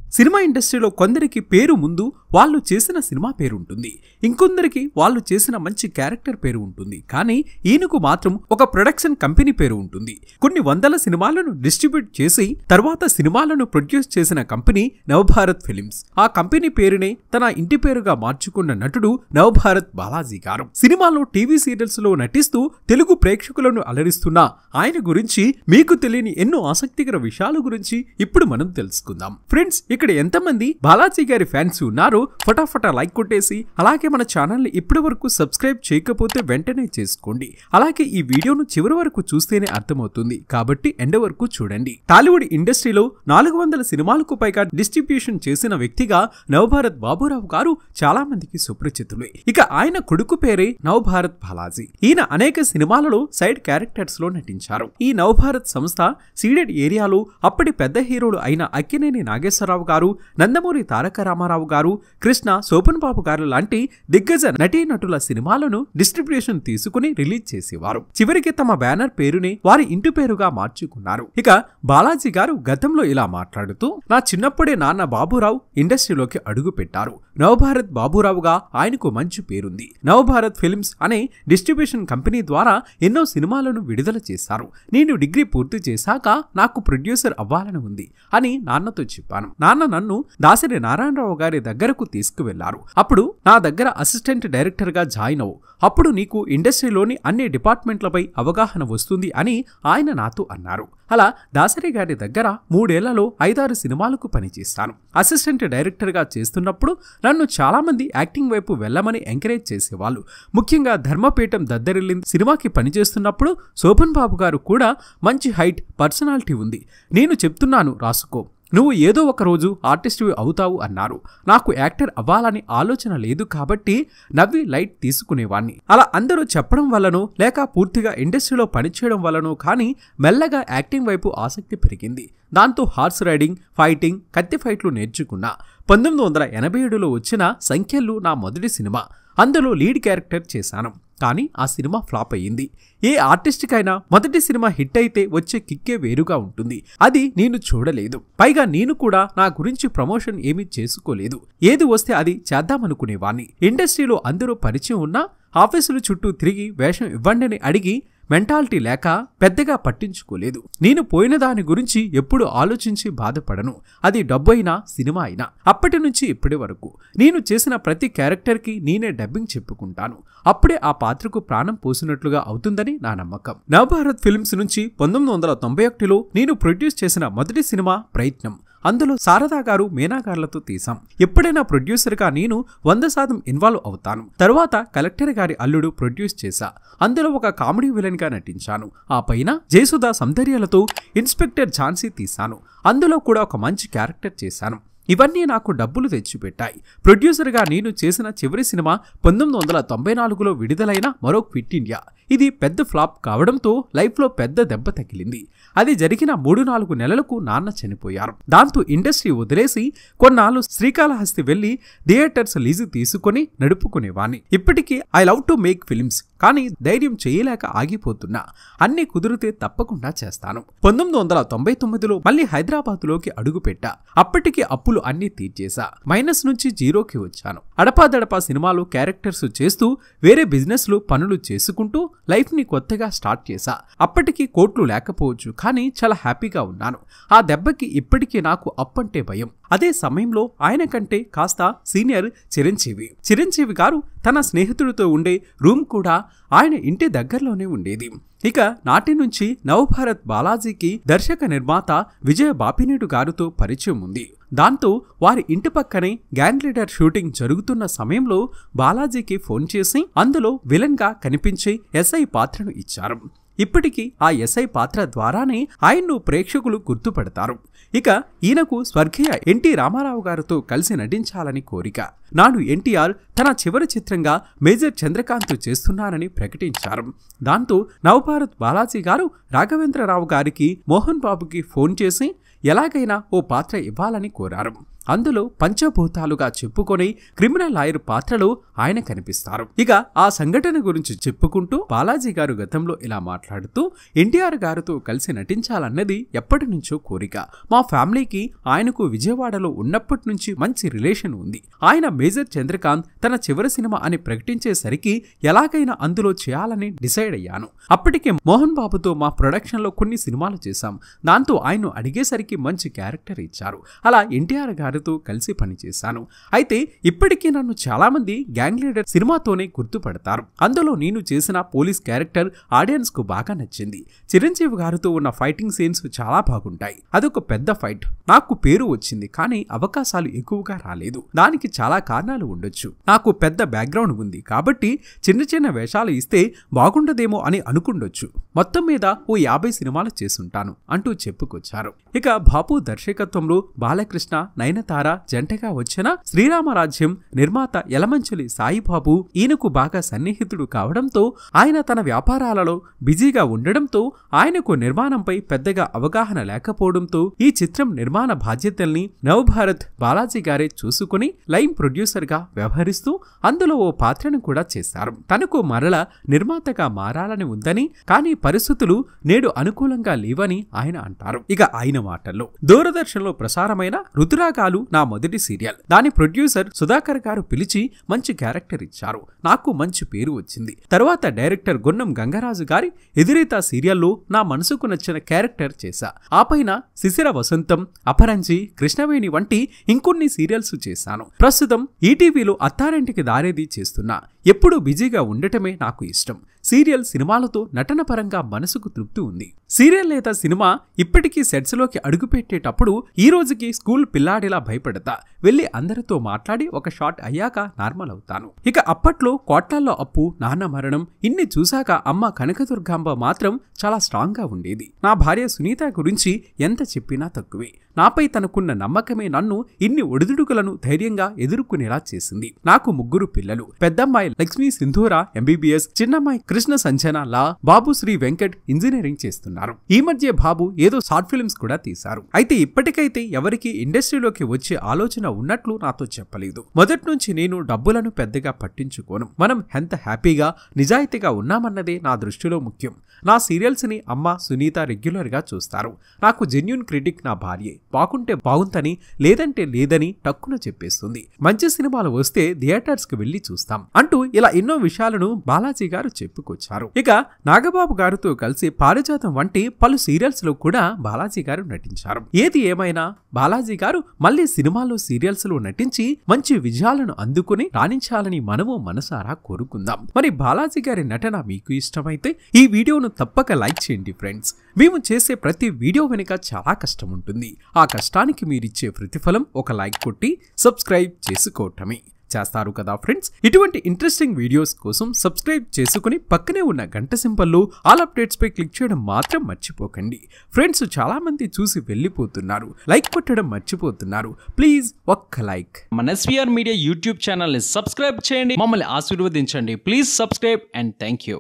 cinema ఇండస్ట్రీలో కొందరికి పేరు ముందు వాళ్ళు చేసిన సినిమా పేరు ఉంటుంది ఇంకొందరికి వాళ్ళు చేసిన మంచి క్యారెక్టర్ పేరు ఉంటుంది కానీ ఈయనకు మాత్రం ఒక ప్రొడక్షన్ కంపెనీ పేరు ఉంటుంది కొన్ని వందల సినిమాలను డిస్ట్రిబ్యూట్ చేసి తర్వాత సినిమాలను ప్రొడ్యూస్ చేసిన కంపెనీ నవభారత్ ఫిలిమ్స్ ఆ కంపెనీ పేరునే తన ఇంటి పేరుగా మార్చుకున్న నటుడు నవభారత్ బాలాజీ గారు సినిమాలో టీవీ సీరియల్స్ లో నటిస్తూ తెలుగు ప్రేక్షకులను అలరిస్తున్న ఆయన గురించి మీకు తెలియని ఎన్నో ఆసక్తికర విషయాల గురించి ఇప్పుడు మనం తెలుసుకుందాం ఫ్రెండ్స్ ఇక్కడ ఎంతమంది బాలాజీ గారి ఫ్యాన్స్ ఉన్నారో ఫటాఫటా లైక్ కొట్టేసి అలాగే మన ఛానల్ ని ఇప్పటి వరకు సబ్స్క్రైబ్ చేయకపోతే వెంటనే చేసుకోండి అలాగే ఈ వీడియోను చివరి వరకు చూస్తేనే అర్థమవుతుంది కాబట్టి ఎండ వరకు చూడండి టాలీవుడ్ ఇండస్ట్రీలో నాలుగు వందల సినిమాలకు పైగా డిస్ట్రిబ్యూషన్ చేసిన వ్యక్తిగా నవభారత్ బాబురావు గారు చాలా మందికి సుపరిచితులే ఇక ఆయన కొడుకు పేరే నవభారత్ బాలాజీ ఈయన అనేక సినిమాలలో సైడ్ క్యారెక్టర్స్ లో నటించారు ఈ నవభారత్ సంస్థ సీడెడ్ ఏరియాలో అప్పటి పెద్ద హీరోలు అయిన అక్కినేని నాగేశ్వరరావు గారు నందమూరి తారక రామారావు గారు కృష్ణ శోభన్ బాబు గారు లాంటి దిగ్గజ నటీనటుల సినిమాలను డిస్ట్రిబ్యూషన్ తీసుకుని రిలీజ్ చేసేవారు చివరికి తమ బ్యానర్ పేరుని వారి ఇంటి పేరుగా మార్చుకున్నారు ఇక బాలాజీ గారు గతంలో ఇలా మాట్లాడుతూ నా చిన్నప్పుడే నాన్న బాబురావు ఇండస్ట్రీలోకి అడుగు పెట్టారు నవభారత్ బాబురావుగా ఆయనకు మంచి పేరుంది నవభారత్ ఫిల్మ్స్ అనే డిస్ట్రిబ్యూషన్ కంపెనీ ద్వారా ఎన్నో సినిమాలను విడుదల చేశారు నేను డిగ్రీ పూర్తి చేశాక నాకు ప్రొడ్యూసర్ అవ్వాలని ఉంది అని నాన్నతో చెప్పాను నాన్న నన్ను దాసరి నారాయణరావు గారి దగ్గరకు తీసుకువెళ్లారు అప్పుడు నా దగ్గర అసిస్టెంట్ డైరెక్టర్ గా జాయిన్ అవ్వు అప్పుడు నీకు ఇండస్ట్రీలోని అన్ని డిపార్ట్మెంట్లపై అవగాహన వస్తుంది అని ఆయన నాతో అన్నారు అలా దాసరి గారి దగ్గర మూడేళ్లలో ఐదారు సినిమాలకు పనిచేస్తాను అసిస్టెంట్ డైరెక్టర్గా చేస్తున్నప్పుడు నన్ను చాలామంది యాక్టింగ్ వైపు వెళ్ళమని ఎంకరేజ్ చేసేవాళ్ళు ముఖ్యంగా ధర్మపీఠం దద్దరిల్లింది సినిమాకి పనిచేస్తున్నప్పుడు శోభన్ బాబు గారు కూడా మంచి హైట్ పర్సనాలిటీ ఉంది నేను చెప్తున్నాను రాసుకో నువ్వు ఏదో ఒక రోజు ఆర్టిస్ట్వి అవుతావు అన్నారు నాకు యాక్టర్ అవ్వాలని ఆలోచన లేదు కాబట్టి నవ్వి లైట్ తీసుకునేవాణ్ణి అలా అందరూ చెప్పడం వల్లనో లేక పూర్తిగా ఇండస్ట్రీలో పనిచేయడం వల్లనో కానీ మెల్లగా యాక్టింగ్ వైపు ఆసక్తి పెరిగింది దాంతో హార్స్ రైడింగ్ ఫైటింగ్ కత్తి ఫైట్లు నేర్చుకున్నా పంతొమ్మిది వందల ఎనభై ఏడులో వచ్చిన సంఖ్యలు నా మొదటి సినిమా అందులో లీడ్ క్యారెక్టర్ చేశాను కానీ ఆ సినిమా ఫ్లాప్ అయ్యింది ఏ ఆర్టిస్ట్కైనా మొదటి సినిమా హిట్ అయితే వచ్చే కిక్కే వేరుగా ఉంటుంది అది నేను చూడలేదు పైగా నేను కూడా నా గురించి ప్రమోషన్ ఏమీ చేసుకోలేదు ఏది వస్తే అది చేద్దామనుకునేవాణ్ణి ఇండస్ట్రీలో అందరూ పరిచయం ఉన్నా ఆఫీసుల చుట్టూ తిరిగి వేషం ఇవ్వండి అడిగి మెంటాలిటీ లేక పెద్దగా పట్టించుకోలేదు నేను పోయిన దాని గురించి ఎప్పుడు ఆలోచించి బాధపడను అది డబ్బు అయినా సినిమా అయినా అప్పటి నుంచి ఇప్పటి వరకు నేను చేసిన ప్రతి క్యారెక్టర్కి నేనే డబ్బింగ్ చెప్పుకుంటాను అప్పుడే ఆ పాత్రకు ప్రాణం పోసినట్లుగా అవుతుందని నా నమ్మకం నవభారత్ ఫిల్మ్స్ నుంచి పంతొమ్మిది వందల తొంభై ఒకటిలో నేను ప్రొడ్యూస్ చేసిన మొదటి సినిమా ప్రయత్నం అందులో శారదా గారు మీనా గారులతో తీసాం ఎప్పుడైనా ప్రొడ్యూసర్గా నేను వంద శాతం ఇన్వాల్వ్ అవుతాను తరువాత కలెక్టర్ గారి అల్లుడు ప్రొడ్యూస్ చేశా అందులో ఒక కామెడీ విలన్ గా నటించాను ఆ పైన జయసుధ సౌందర్యాలతో ఇన్స్పెక్టర్ ఝాన్సీ తీశాను అందులో కూడా ఒక మంచి క్యారెక్టర్ చేశాను ఇవన్నీ నాకు డబ్బులు తెచ్చిపెట్టాయి ప్రొడ్యూసర్గా నేను చేసిన చివరి సినిమా పంతొమ్మిది వందల తొంభై నాలుగులో విడుదలైన మరో క్విట్ ఇండియా ఇది పెద్ద ఫ్లాప్ కావడంతో లైఫ్లో పెద్ద దెబ్బ తగిలింది అది జరిగిన మూడు నాలుగు నెలలకు నాన్న చనిపోయారు దాంతో ఇండస్ట్రీ వదిలేసి కొన్నాళ్ళు శ్రీకాళహస్తి వెళ్లి థియేటర్స్ లీజు తీసుకొని నడుపుకునేవాణ్ణి ఇప్పటికీ I love to make films కానీ ధైర్యం చేయలేక ఆగిపోతున్నా అన్ని కుదిరితే తప్పకుండా చేస్తాను పంతొమ్మిది వందల తొంభై తొమ్మిదిలో మళ్ళీ హైదరాబాద్లోకి అడుగుపెట్టా అప్పటికి అప్పులు అన్ని తీర్చేశా మైనస్ నుంచి జీరోకి వచ్చాను అడపాదడపా సినిమాలు క్యారెక్టర్స్ చేస్తూ వేరే బిజినెస్లు పనులు చేసుకుంటూ లైఫ్ ని కొత్తగా స్టార్ట్ చేశా అప్పటికి కోట్లు లేకపోవచ్చు కానీ చాలా హ్యాపీగా ఉన్నాను ఆ దెబ్బకి ఇప్పటికీ నాకు అప్పంటే భయం అదే సమయంలో ఆయన కంటే కాస్త సీనియర్ చిరంజీవి చిరంజీవి గారు తన స్నేహితుడితో ఉండే రూమ్ కూడా ఆయన ఇంటి దగ్గరలోనే ఉండేది ఇక నాటి నుంచి నవభారత్ బాలాజీకి దర్శక నిర్మాత విజయ బాపినేడు గారితో పరిచయం ఉంది దాంతో వారి ఇంటి పక్కనే గ్యాంగ్ లీడర్ షూటింగ్ జరుగుతున్న సమయంలో బాలాజీకి ఫోన్ చేసి అందులో విలన్ గా కనిపించే ఎస్ఐ పాత్రను ఇచ్చారు ఇప్పటికీ ఆ ఎస్ఐ పాత్ర ద్వారానే ఆయన్ను ప్రేక్షకులు గుర్తుపడతారు ఇక ఈయనకు స్వర్గీయ ఎన్టీ రామారావు గారితో కలిసి నటించాలని కోరిక నాడు ఎన్టీఆర్ తన చివరి చిత్రంగా మేజర్ చంద్రకాంత్ చేస్తున్నానని ప్రకటించారు దాంతో నవభారత్ బాలాజీ గారు రాఘవేంద్రరావు గారికి మోహన్ బాబుకి ఫోన్ చేసి ఎలాగైనా ఓ పాత్ర ఇవ్వాలని కోరారు అందులో పంచభూతాలుగా చెప్పుకొని క్రిమినల్ లాయర్ పాత్రలో ఆయన కనిపిస్తారు ఇక ఆ సంఘటన గురించి చెప్పుకుంటూ బాలాజీ గారు గతంలో ఇలా మాట్లాడుతూ ఎన్టీఆర్ గారితో కలిసి నటించాలన్నది ఎప్పటి నుంచో కోరిక మా ఫ్యామిలీకి ఆయనకు విజయవాడలో ఉన్నప్పటి నుంచి మంచి రిలేషన్ ఉంది ఆయన మేజర్ చంద్రకాంత్ తన చివరి సినిమా అని ప్రకటించేసరికి ఎలాగైనా అందులో చేయాలని డిసైడ్ అయ్యాను అప్పటికే మోహన్ బాబుతో మా ప్రొడక్షన్ లో కొన్ని సినిమాలు చేశాం దాంతో ఆయన అడిగేసరికి మంచి క్యారెక్టర్ ఇచ్చారు అలా ఎన్టీఆర్ గారితో కలిసి పనిచేశాను అయితే ఇప్పటికీ నన్ను చాలా మంది గ్యాంగ్ లీడర్ సినిమాతోనే గుర్తుపడతారు అందులో నేను చేసిన పోలీస్ క్యారెక్టర్ ఆడియన్స్ కు బాగా నచ్చింది చిరంజీవి గారితో ఉన్న ఫైటింగ్ సీన్స్ చాలా బాగుంటాయి అదొక పెద్ద ఫైట్ నాకు పేరు వచ్చింది కానీ అవకాశాలు ఎక్కువగా రాలేదు దానికి చాలా కారణాలు ఉండొచ్చు నాకు పెద్ద బ్యాక్గ్రౌండ్ ఉంది కాబట్టి చిన్న చిన్న వేషాలు ఇస్తే బాగుండదేమో అని అనుకుండొచ్చు మొత్తం మీద ఓ యాభై సినిమాలు చేసుంటాను అంటూ చెప్పుకొచ్చారు ఇక బాపు దర్శకత్వంలో బాలకృష్ణ నయనతార జంటగా వచ్చిన శ్రీరామరాజ్యం నిర్మాత యలమంచులి సాయిబాబు ఈయనకు బాగా సన్నిహితుడు కావడంతో ఆయన తన వ్యాపారాలలో బిజీగా ఉండడంతో ఆయనకు నిర్మాణంపై పెద్దగా అవగాహన లేకపోవడంతో ఈ చిత్రం నిర్మాణ బాధ్యతల్ని నవభారత్ బాలాజీ గారే చూసుకుని లైన్ ప్రొడ్యూసర్ గా వ్యవహరిస్తూ అందులో ఓ పాత్రను కూడా చేశారు తనకు మరల నిర్మాతగా మారాలని ఉందని కానీ పరిస్థితులు నేడు అనుకూలంగా లేవని ఆయన అంటారు ఇక ఆయన మాటల్లో దూరదర్శన్ లో ప్రసారమైన రుతురాగాలు నా మొదటి సీరియల్ దాని ప్రొడ్యూసర్ సుధాకర్ గారు పిలిచి మంచి క్యారెక్టర్ ఇచ్చారు నాకు మంచి పేరు వచ్చింది తర్వాత డైరెక్టర్ గున్నం గంగరాజు గారి ఎదురీత సీరియల్లో నా మనసుకు నచ్చిన క్యారెక్టర్ చేశా ఆ పైన శిశిర వసంతం అపరంజి కృష్ణవేణి వంటి ఇంకొన్ని సీరియల్స్ చేశాను ప్రస్తుతం ఈటీవీలో అత్తారింటికి దారేది చేస్తున్నా ఎప్పుడూ బిజీగా ఉండటమే నాకు ఇష్టం సీరియల్ సినిమాలతో నటన పరంగా మనసుకు తృప్తి ఉంది సీరియల్ లేదా సినిమా ఇప్పటికీ సెట్స్లోకి అడుగుపెట్టేటప్పుడు ఈ రోజుకి స్కూల్ పిల్లాడిలా భయపడతా వెళ్ళి అందరితో మాట్లాడి ఒక షాట్ అయ్యాక నార్మల్ అవుతాను ఇక అప్పట్లో కోట్లల్లో అప్పు నాన్న మరణం ఇన్ని చూశాక అమ్మ కనకదుర్గాంబ మాత్రం చాలా స్ట్రాంగ్ గా ఉండేది నా భార్య సునీత గురించి ఎంత చెప్పినా తక్కువే నాపై తనకున్న నమ్మకమే నన్ను ఇన్ని ఒడిదుడుకులను ధైర్యంగా ఎదుర్కొనేలా చేసింది నాకు ముగ్గురు పిల్లలు పెద్దమ్మాయి లక్ష్మీ సింధూర ఎంబీబీఎస్ చిన్నమ్మాయి కృష్ణ సంజన లా బాబు శ్రీ వెంకట్ ఇంజనీరింగ్ చేస్తున్నారు ఈ మధ్య బాబు ఏదో షార్ట్ ఫిల్మ్స్ కూడా తీశారు అయితే ఇప్పటికైతే ఎవరికి ఇండస్ట్రీలోకి వచ్చే ఆలోచన ఉన్నట్లు నాతో చెప్పలేదు మొదటి నుంచి నేను డబ్బులను పెద్దగా పట్టించుకోను మనం ఎంత హ్యాపీగా నిజాయితీగా ఉన్నామన్నదే నా దృష్టిలో ముఖ్యం నా సీరియల్స్ ని అమ్మ సునీత రెగ్యులర్ గా చూస్తారు నాకు జెన్యున్ క్రిటిక్ నా భార్యే బాగుంటే బాగుందని లేదంటే లేదని టక్కున చెప్పేస్తుంది మంచి సినిమాలు వస్తే థియేటర్స్ కి వెళ్లి చూస్తాం అంటూ ఇలా ఎన్నో విషయాలను బాలాజీ గారు చెప్పుకొచ్చారు ఇక నాగబాబు గారితో కలిసి పారిజాతం వంటి పలు సీరియల్స్ లో కూడా బాలాజీ గారు నటించారు ఏది ఏమైనా బాలాజీ గారు మళ్ళీ సినిమాల్లో సీరియల్స్ లో నటించి మంచి విజయాలను అందుకుని రాణించాలని మనము మనసారా కోరుకుందాం మరి బాలాజీ గారి నటన మీకు ఇష్టమైతే ఈ వీడియోను తప్పక లైక్ చేయండి ఫ్రెండ్స్ మేము చేసే ప్రతి వీడియో వెనుక చాలా కష్టం ఉంటుంది ఆ కష్టానికి మీరిచ్చే ప్రతిఫలం ఒక లైక్ కొట్టి సబ్స్క్రైబ్ చేసుకోవటమే చేస్తారు కదా ఫ్రెండ్స్ ఇటువంటి ఇంట్రెస్టింగ్ వీడియోస్ కోసం సబ్స్క్రైబ్ చేసుకుని పక్కనే ఉన్న గంట సింబల్లో ఆల్ అప్డేట్స్ పై క్లిక్ చేయడం మాత్రం మర్చిపోకండి ఫ్రెండ్స్ చాలా మంది చూసి వెళ్ళిపోతున్నారు లైక్ కొట్టడం మర్చిపోతున్నారు ప్లీజ్ ఒక్క లైక్ మన ఎస్వీఆర్ మీడియా యూట్యూబ్ ఛానల్ని సబ్స్క్రైబ్ చేయండి మమ్మల్ని ఆశీర్వదించండి please subscribe and thank you